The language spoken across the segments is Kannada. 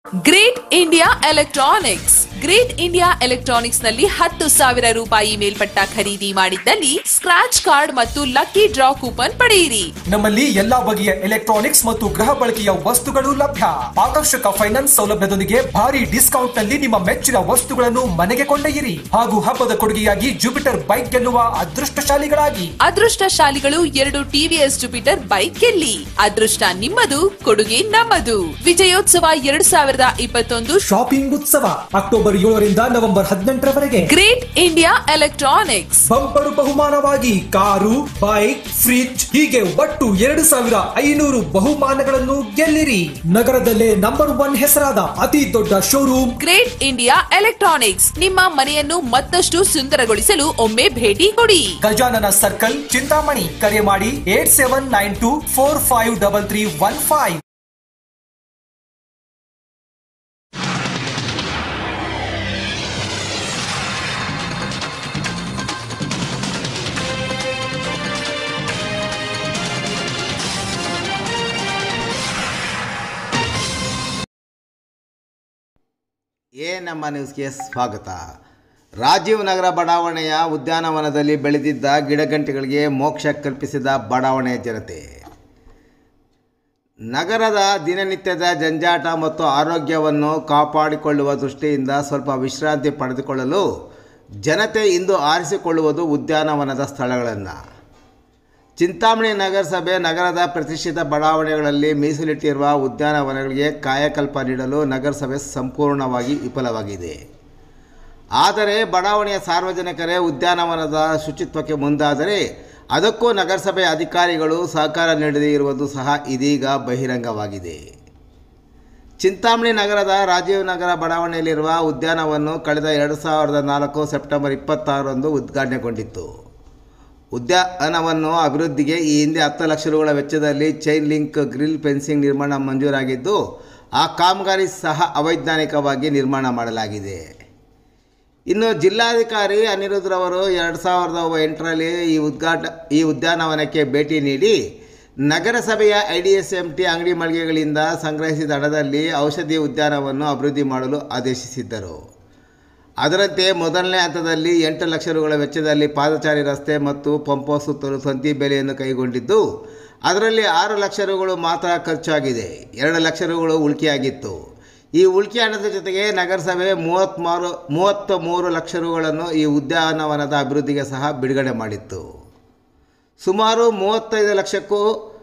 great India electronics great India electronics ನಲ್ಲಿ ಹತ್ತು ಸಾವಿರ ರೂಪಾಯಿ ಮೇಲ್ಪಟ್ಟ ಖರೀದಿ ಮಾಡಿದ್ದಲ್ಲಿ ಸ್ಕ್ರಾಚ್ ಕಾರ್ಡ್ ಮತ್ತು ಲಕ್ಕಿ ಡ್ರಾ ಕೂಪನ್ ಪಡೆಯಿರಿ ನಮ್ಮಲ್ಲಿ ಎಲ್ಲಾ ಬಗೆಯ ಎಲೆಕ್ಟ್ರಾನಿಕ್ಸ್ ಮತ್ತು ಗೃಹ ಬಳಕೆಯ ವಸ್ತುಗಳು ಲಭ್ಯ ಆಕರ್ಷಕ ಫೈನಾನ್ಸ್ ಸೌಲಭ್ಯದೊಂದಿಗೆ ಭಾರಿ ಡಿಸ್ಕೌಂಟ್ ನಲ್ಲಿ ನಿಮ್ಮ ಮೆಚ್ಚಿನ ವಸ್ತುಗಳನ್ನು ಮನೆಗೆ ಕೊಂಡೊಯ್ಯಿರಿ ಹಾಗೂ ಹಬ್ಬದ ಕೊಡುಗೆಯಾಗಿ ಜುಪಿಟರ್ ಬೈಕ್ ಗೆಲ್ಲುವ ಅದೃಷ್ಟಶಾಲಿಗಳಾಗಿ ಅದೃಷ್ಟಶಾಲಿಗಳು ಎರಡು ಟಿವಿಎಸ್ ಜುಪಿಟರ್ ಬೈಕ್ ಗೆಲ್ಲಿ ಅದೃಷ್ಟ ನಿಮ್ಮದು ಕೊಡುಗೆ ನಮ್ಮದು ವಿಜಯೋತ್ಸವ ಎರಡು ಸಾವಿರದ ಇಪ್ಪತ್ತೊಂದು ಶಾಪಿಂಗ್ ಉತ್ಸವ ಅಕ್ಟೋಬರ್ ಏಳರಿಂದ ನವೆಂಬರ್ ಹದಿನೆಂಟರವರೆಗೆ ಗ್ರೇಟ್ ಇಂಡಿಯಾ ಎಲೆಕ್ಟ್ರಾನಿಕ್ಸ್ ಬಂಪರು ಬಹುಮಾನವಾಗಿ ಕಾರು ಬೈಕ್ ಫ್ರಿಡ್ಜ್ ಹೀಗೆ ಒಟ್ಟು ಎರಡು ಸಾವಿರ ಐನೂರು ಬಹುಮಾನಗಳನ್ನು ಗೆಲ್ಲಿರಿ ನಗರದಲ್ಲೇ ನಂಬರ್ ಒನ್ ಹೆಸರಾದ ಅತಿ ದೊಡ್ಡ ಶೋರೂಮ್ ಗ್ರೇಟ್ ಇಂಡಿಯಾ ಎಲೆಕ್ಟ್ರಾನಿಕ್ಸ್ ನಿಮ್ಮ ಮನೆಯನ್ನು ಮತ್ತಷ್ಟು ಸುಂದರಗೊಳಿಸಲು ಒಮ್ಮೆ ಭೇಟಿ ಕೊಡಿ ಗಜಾನನ ಸರ್ಕಲ್ ಚಿಂತಾಮಣಿ ಕರೆ ಮಾಡಿ eight seven nine two four five double three one five ಎ ನಮ್ಮ ನ್ಯೂಸ್ಗೆ ಸ್ವಾಗತ ರಾಜೀವ್ ನಗರ ಬಡಾವಣೆಯ ಉದ್ಯಾನವನದಲ್ಲಿ ಬೆಳೆದಿದ್ದ ಗಿಡಗಂಟೆಗಳಿಗೆ ಮೋಕ್ಷ ಕಲ್ಪಿಸಿದ ಬಡಾವಣೆಯ ಜನತೆ ನಗರದ ದಿನನಿತ್ಯದ ಜಂಜಾಟ ಮತ್ತು ಆರೋಗ್ಯವನ್ನು ಕಾಪಾಡಿಕೊಳ್ಳುವ ದೃಷ್ಟಿಯಿಂದ ಸ್ವಲ್ಪ ವಿಶ್ರಾಂತಿ ಪಡೆದುಕೊಳ್ಳಲು ಜನತೆ ಇಂದು ಆರಿಸಿಕೊಳ್ಳುವುದು ಉದ್ಯಾನವನದ ಸ್ಥಳಗಳನ್ನು ಚಿಂತಾಮಣಿ ನಗರಸಭೆ ನಗರದ ಪ್ರತಿಷ್ಠಿತ ಬಡಾವಣೆಗಳಲ್ಲಿ ಮೀಸಲಿಟ್ಟಿರುವ ಉದ್ಯಾನವನಗಳಿಗೆ ಕಾಯಕಲ್ಪ ನೀಡಲು ನಗರಸಭೆ ಸಂಪೂರ್ಣವಾಗಿ ವಿಫಲವಾಗಿದೆ ಆದರೆ ಬಡಾವಣೆಯ ಸಾರ್ವಜನಿಕರೇ ಉದ್ಯಾನವನದ ಶುಚಿತ್ವಕ್ಕೆ ಮುಂದಾದರೆ ಅದಕ್ಕೂ ನಗರಸಭೆ ಅಧಿಕಾರಿಗಳು ಸಹಕಾರ ನೀಡದೇ ಇರುವುದು ಸಹ ಇದೀಗ ಬಹಿರಂಗವಾಗಿದೆ ಚಿಂತಾಮಣಿ ನಗರದ ರಾಜೀವ್ ನಗರ ಬಡಾವಣೆಯಲ್ಲಿರುವ ಉದ್ಯಾನವನ್ನು ಕಳೆದ ಎರಡು ಸಾವಿರದ ನಾಲ್ಕು ಸೆಪ್ಟೆಂಬರ್ ಇಪ್ಪತ್ತಾರರಂದು ಉದ್ಘಾಟನೆಗೊಂಡಿತ್ತು ಉದ್ಯಾನವನ್ನು ಅಭಿವೃದ್ಧಿಗೆ ಈ ಹಿಂದೆ ಹತ್ತು ಲಕ್ಷ ರುಗಳ ವೆಚ್ಚದಲ್ಲಿ ಚೈನ್ ಲಿಂಕ್ ಗ್ರಿಲ್ ಫೆನ್ಸಿಂಗ್ ನಿರ್ಮಾಣ ಮಂಜೂರಾಗಿದ್ದು ಆ ಕಾಮಗಾರಿ ಸಹ ಅವೈಜ್ಞಾನಿಕವಾಗಿ ನಿರ್ಮಾಣ ಮಾಡಲಾಗಿದೆ ಇನ್ನು ಜಿಲ್ಲಾಧಿಕಾರಿ ಅನಿರುದ್ರವರು ಎರಡು ಸಾವಿರದ ಎಂಟರಲ್ಲಿ ಈ ಉದ್ಘಾಟ ಈ ಉದ್ಯಾನವನಕ್ಕೆ ಭೇಟಿ ನೀಡಿ ನಗರಸಭೆಯ I D S M T ಅಂಗಡಿ ಮಳಿಗೆಗಳಿಂದ ಸಂಗ್ರಹಿಸಿದ ಹಣದಲ್ಲಿ ಔಷಧಿ ಉದ್ಯಾನವನ್ನು ಅಭಿವೃದ್ಧಿ ಮಾಡಲು ಆದೇಶಿಸಿದ್ದರು ಅದರಂತೆ ಮೊದಲನೇ ಹಂತದಲ್ಲಿ ಎಂಟು ಲಕ್ಷ ರುಗಳ ವೆಚ್ಚದಲ್ಲಿ ಪಾದಚಾರಿ ರಸ್ತೆ ಮತ್ತು ಪಂಪ ಸುತ್ತಲೂ ತಂತಿ ಬೇಲಿಯನ್ನು ಕೈಗೊಂಡಿದ್ದು ಅದರಲ್ಲಿ ಆರು ಲಕ್ಷ ರುಗಳು ಮಾತ್ರ ಖರ್ಚಾಗಿದೆ ಎರಡು ಲಕ್ಷ ರುಗಳು ಉಳಿಕೆಯಾಗಿತ್ತು ಈ ಉಳಿಕೆ ಹಣದ ಜೊತೆಗೆ ನಗರಸಭೆ ಮೂವತ್ತ್ಮೂರು ಮೂವತ್ತ ಮೂರು ಲಕ್ಷ ರುಗಳನ್ನು ಈ ಉದ್ಯಾನವನದ ಅಭಿವೃದ್ಧಿಗೆ ಸಹ ಬಿಡುಗಡೆ ಮಾಡಿತ್ತು ಸುಮಾರು ಮೂವತ್ತೈದು ಲಕ್ಷಕ್ಕೂ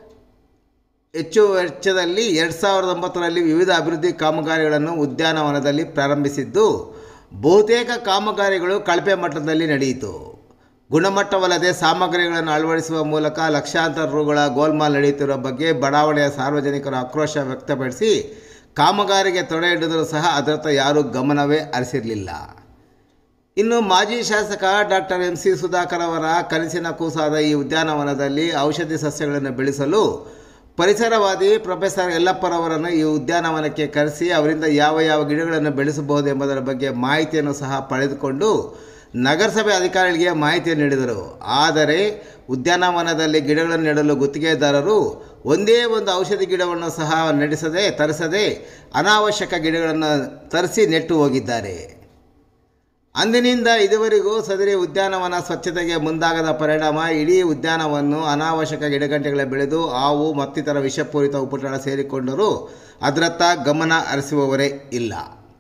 ಹೆಚ್ಚು ವೆಚ್ಚದಲ್ಲಿ ಎರಡು ಸಾವಿರದ ಒಂಬತ್ತರಲ್ಲಿ ವಿವಿಧ ಅಭಿವೃದ್ಧಿ ಕಾಮಗಾರಿಗಳನ್ನು ಉದ್ಯಾನವನದಲ್ಲಿ ಪ್ರಾರಂಭಿಸಿದ್ದು ಬಹುತೇಕ ಕಾಮಗಾರಿಗಳು ಕಳಪೆ ಮಟ್ಟದಲ್ಲಿ ನಡೆಯಿತು ಗುಣಮಟ್ಟವಲ್ಲದೆ ಸಾಮಗ್ರಿಗಳನ್ನು ಅಳವಡಿಸುವ ಮೂಲಕ ಲಕ್ಷಾಂತರ ರುಗಳ ಗೋಲ್ಮಾಲ್ ನಡೆಯುತ್ತಿರುವ ಬಗ್ಗೆ ಬಡಾವಣೆಯ ಸಾರ್ವಜನಿಕರು ಆಕ್ರೋಶ ವ್ಯಕ್ತಪಡಿಸಿ ಕಾಮಗಾರಿಗೆ ತಡೆ ಹಿಡಿದರೂ ಸಹ ಅದರತ್ತ ಯಾರೂ ಗಮನವೇ ಹರಿಸಿರಲಿಲ್ಲ ಇನ್ನು ಮಾಜಿ ಶಾಸಕ ಡಾಕ್ಟರ್ ಎಂ ಸಿ ಸುಧಾಕರ್ ಅವರ ಕನಸಿನ ಕೂಸಾದ ಈ ಉದ್ಯಾನವನದಲ್ಲಿ ಔಷಧಿ ಸಸ್ಯಗಳನ್ನು ಬೆಳೆಸಲು ಪರಿಸರವಾದಿ ಪ್ರೊಫೆಸರ್ ಯಲ್ಲಪ್ಪರವರನ್ನು ಈ ಉದ್ಯಾನವನಕ್ಕೆ ಕರೆಸಿ ಅವರಿಂದ ಯಾವ ಯಾವ ಗಿಡಗಳನ್ನು ಬೆಳೆಸಬಹುದು ಎಂಬುದರ ಬಗ್ಗೆ ಮಾಹಿತಿಯನ್ನು ಸಹ ಪಡೆದುಕೊಂಡು ನಗರಸಭೆ ಅಧಿಕಾರಿಗಳಿಗೆ ಮಾಹಿತಿ ನೀಡಿದರು ಆದರೆ ಉದ್ಯಾನವನದಲ್ಲಿ ಗಿಡಗಳನ್ನು ನೆಡಲು ಗುತ್ತಿಗೆದಾರರು ಒಂದೇ ಒಂದು ಔಷಧಿ ಗಿಡವನ್ನು ಸಹ ನಡೆಸದೆ ತರಿಸದೆ ಅನಾವಶ್ಯಕ ಗಿಡಗಳನ್ನು ತರಿಸಿ ನೆಟ್ಟು ಹೋಗಿದ್ದಾರೆ ಅಂದಿನಿಂದ ಇದುವರೆಗೂ ಸದರಿ ಉದ್ಯಾನವನ ಸ್ವಚ್ಛತೆಗೆ ಮುಂದಾಗದ ಪರಿಣಾಮ ಇಡೀ ಉದ್ಯಾನವನ್ನು ಅನಾವಶ್ಯಕ ಗಿಡಗಂಟೆಗಳ ಬೆಳೆದು ಹಾವು ಮತ್ತಿತರ ವಿಷಪೂರಿತ ಉಪಟಳ ಸೇರಿಕೊಂಡರೂ ಅದರತ್ತ ಗಮನ ಹರಿಸುವವರೇ ಇಲ್ಲ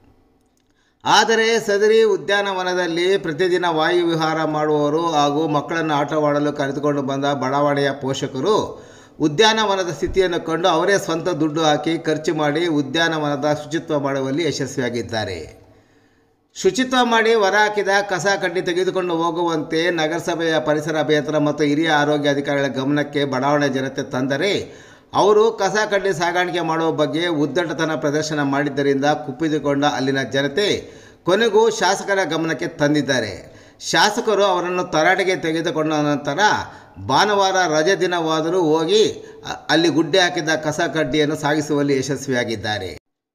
ಆದರೆ ಸದರಿ ಉದ್ಯಾನವನದಲ್ಲಿ ಪ್ರತಿದಿನ ವಾಯು ವಿಹಾರ ಮಾಡುವವರು ಹಾಗೂ ಮಕ್ಕಳನ್ನು ಆಟವಾಡಲು ಕರೆದುಕೊಂಡು ಬಂದ ಬಡಾವಣೆಯ ಪೋಷಕರು ಉದ್ಯಾನವನದ ಸ್ಥಿತಿಯನ್ನು ಕಂಡು ಅವರೇ ಸ್ವಂತ ದುಡ್ಡು ಹಾಕಿ ಖರ್ಚು ಮಾಡಿ ಉದ್ಯಾನವನದ ಶುಚಿತ್ವ ಮಾಡುವಲ್ಲಿ ಯಶಸ್ವಿಯಾಗಿದ್ದಾರೆ ಶುಚಿತ್ವ ಮಾಡಿ ಹೊರ ಹಾಕಿದ ಕಸ ಕಡ್ಡಿ ತೆಗೆದುಕೊಂಡು ಹೋಗುವಂತೆ ನಗರಸಭೆಯ ಪರಿಸರ ಅಭಿಯಂತರ ಮತ್ತು ಹಿರಿಯ ಆರೋಗ್ಯ ಅಧಿಕಾರಿಗಳ ಗಮನಕ್ಕೆ ಬಡಾವಣೆ ಜನತೆ ತಂದರೆ ಅವರು ಕಸ ಕಡ್ಡಿ ಸಾಗಾಣಿಕೆ ಮಾಡುವ ಬಗ್ಗೆ ಉದ್ದಟತನ ಪ್ರದರ್ಶನ ಮಾಡಿದ್ದರಿಂದ ಕುಪ್ಪಿದುಕೊಂಡ ಅಲ್ಲಿನ ಜನತೆ ಕೊನೆಗೂ ಶಾಸಕರ ಗಮನಕ್ಕೆ ತಂದಿದ್ದಾರೆ ಶಾಸಕರು ಅವರನ್ನು ತರಾಟೆಗೆ ತೆಗೆದುಕೊಂಡ ನಂತರ ಭಾನುವಾರ ರಜೆ ದಿನವಾದರೂ ಹೋಗಿ ಅ- ಅಲ್ಲಿ ಗುಡ್ಡೆ ಹಾಕಿದ ಕಸ ಕಡ್ಡಿಯನ್ನು ಸಾಗಿಸುವಲ್ಲಿ ಯಶಸ್ವಿಯಾಗಿದ್ದಾರೆ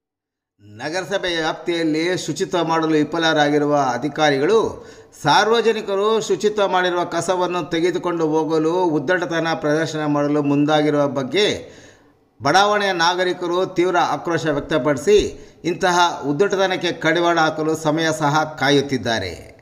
ನಗರಸಭೆ ವ್ಯಾಪ್ತಿಯಲ್ಲಿ ಶುಚಿತ್ವ ಮಾಡಲು ವಿಫಲರಾಗಿರುವ ಅಧಿಕಾರಿಗಳು ಸಾರ್ವಜನಿಕರು ಶುಚಿತ್ವ ಮಾಡಿರುವ ಕಸವನ್ನು ತೆಗೆದುಕೊಂಡು ಹೋಗಲು ಉದ್ದಟತನ ಪ್ರದರ್ಶನ ಮಾಡಲು ಮುಂದಾಗಿರುವ ಬಗ್ಗೆ ಬಡಾವಣೆಯ ನಾಗರಿಕರು ತೀವ್ರ ಆಕ್ರೋಶ ವ್ಯಕ್ತಪಡಿಸಿ ಇಂತಹ ಉದ್ದಟತನಕ್ಕೆ ಕಡಿವಾಣ ಹಾಕಲು ಸಮಯ ಸಹ ಕಾಯುತ್ತಿದ್ದಾರೆ